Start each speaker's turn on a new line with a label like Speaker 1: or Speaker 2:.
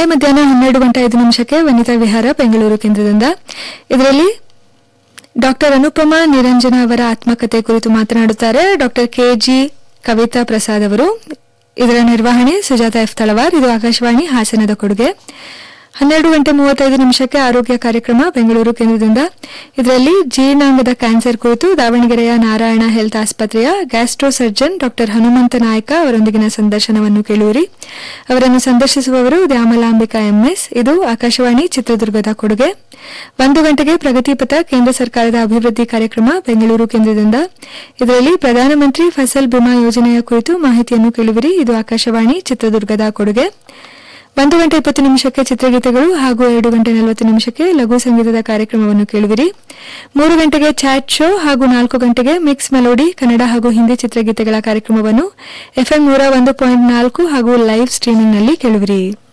Speaker 1: ನಾಳೆ ಮಧ್ಯಾಹ್ನ ಹನ್ನೆರಡು ಗಂಟೆ ಐದು ನಿಮಿಷಕ್ಕೆ ವನಿತಾ ವಿಹಾರ ಬೆಂಗಳೂರು ಕೇಂದ್ರದಿಂದ ಇದರಲ್ಲಿ ಡಾಕ್ಟರ್ ಅನುಪಮಾ ನಿರಂಜನ ಅವರ ಆತ್ಮಕಥೆ ಕುರಿತು ಮಾತನಾಡುತ್ತಾರೆ ಡಾಕ್ಟರ್ ಕೆಜಿ ಕವಿತಾ ಪ್ರಸಾದ್ ಅವರು ಇದರ ನಿರ್ವಹಣೆ ಸುಜಾತ ಎಫ್ ತಳವಾರ್ ಇದು ಆಕಾಶವಾಣಿ ಹಾಸನದ ಕೊಡುಗೆ ಹನ್ನೆರಡು ಗಂಟೆ ಮೂವತ್ತೈದು ನಿಮಿಷಕ್ಕೆ ಆರೋಗ್ಯ ಕಾರ್ಯಕ್ರಮ ಬೆಂಗಳೂರು ಕೇಂದ್ರದಿಂದ ಇದರಲ್ಲಿ ಜೀರ್ಣಾಂಗದ ಕ್ಯಾನ್ಸರ್ ಕುರಿತು ದಾವಣಗೆರೆಯ ನಾರಾಯಣ ಹೆಲ್ತ್ ಆಸ್ಪತ್ರೆಯ gastro surgeon doctor Hanumantha Nayaka ಅವರೊಂದಿಗಿನ ಸಂದರ್ಶನವನ್ನು ಕೇಳುವಿರಿ ಅವರನ್ನು ಸಂದರ್ಶಿಸುವವರು ದ್ಯಾಮಲಾಂಬಿಕಾ ಎಂಎಸ್ ಇದು ಆಕಾಶವಾಣಿ ಚಿತ್ರದುರ್ಗದ ಕೊಡುಗೆ ಒಂದು ಗಂಟೆಗೆ ಪ್ರಗತಿಪಥ ಕೇಂದ್ರ ಸರ್ಕಾರದ ಅಭಿವೃದ್ಧಿ ಕಾರ್ಯಕ್ರಮ ಬೆಂಗಳೂರು ಕೇಂದ್ರದಿಂದ ಇದರಲ್ಲಿ ಪ್ರಧಾನಮಂತ್ರಿ ಫಸಲ್ ಬಿಮಾ ಯೋಜನೆಯ ಕುರಿತು ಮಾಹಿತಿಯನ್ನು ಕೇಳುವಿರಿ ಇದು ಆಕಾಶವಾಣಿ ಚಿತ್ರದುರ್ಗದ ಕೊಡುಗೆ ಒಂದು ಗಂಟೆ ಇಪ್ಪತ್ತು ನಿಮಿಷಕ್ಕೆ ಚಿತ್ರಗೀತೆಗಳು ಹಾಗೂ ಎರಡು ಗಂಟೆ ನಲವತ್ತು ನಿಮಿಷಕ್ಕೆ ಲಘು ಸಂಗೀತದ ಕಾರ್ಯಕ್ರಮವನ್ನು ಕೇಳುವಿರಿ ಮೂರು ಗಂಟೆಗೆ ಚಾಟ್ ಶೋ ಹಾಗೂ ನಾಲ್ಕು ಗಂಟೆಗೆ ಮಿಕ್ಸ್ ಮೆಲೋಡಿ ಕನ್ನಡ ಹಾಗೂ ಹಿಂದಿ ಚಿತ್ರಗೀತೆಗಳ ಕಾರ್ಯಕ್ರಮವನ್ನು ಎಫ್ಎಂ ನೂರ ಒಂದು ಪಾಯಿಂಟ್ ನಾಲ್ಕು ಹಾಗೂ ಲೈವ್ ಸ್ಟ್ರೀಮಿಂಗ್ನಲ್ಲಿ ಕೇಳುವಿರಿ